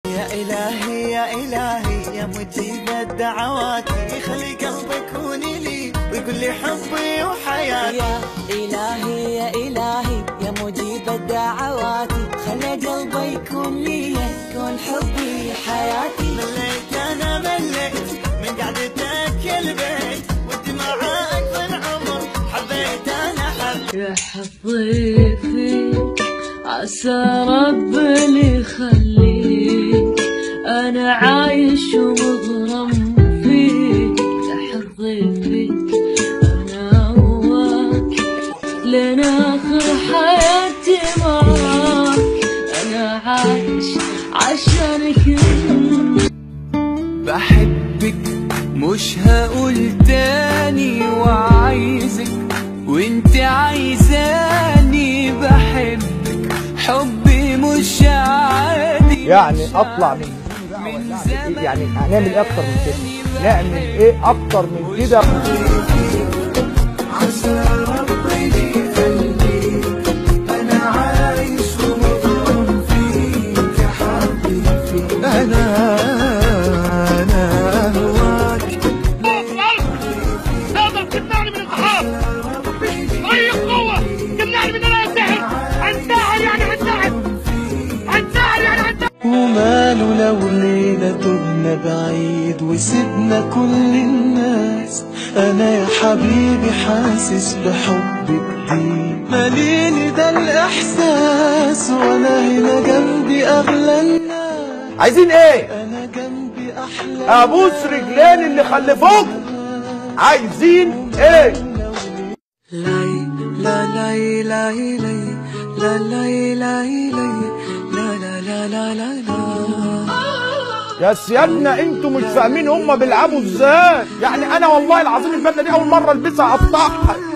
يا إلهي يا إلهي يا مجيب الدعوات يخلي قلبي يكون لي ويقول لي حبي وحياتي يا إلهي يا إلهي يا مجيب الدعوات خلي قلبي يكون لي يكون حبي حياتي مليت أنا مليت من قعدتك البيت ودي معاك بالعمر حبيت أنا حبيت يا حظي فيك عسى ربي يخليك انا عايش ومغرم فيك يا حظي فيك انا هواك لين اخر حياتي معاك انا عايش عشانك بحبك مش هقول تاني وعايزك وانت عايزاني بحبك حبي مش عادي يعني اطلع من إيه يعني هنعمل ايه اكتر من كده نعمل ايه اكتر من كده عسى ربي يخليك انا عايش ومغرم فيك يا حبيبي انا انا هواك تقدر تمنعني من الانتحار اي قوه تمنعني من ان انا انتحر انتحر يعني انتحر انتحر يعني انتحر وماله لو ليلة تبنا بعيد وسيبنا كل الناس انا يا حبيبي حاسس بحب جديد ماليني ده الاحساس وانا هنا جنبي اغلى الناس عايزين ايه انا جنبي احلى ابوس رجلين اللي خلفوكم عايزين ايه لاي لا لاي لاي لاي لا لاي لاي لاي لا لا لا لا لا لا يا سيادنا انتوا مش فاهمين هم بيلعبوا ازاي يعني انا والله العظيم البدله دي اول مره البسها اقطعها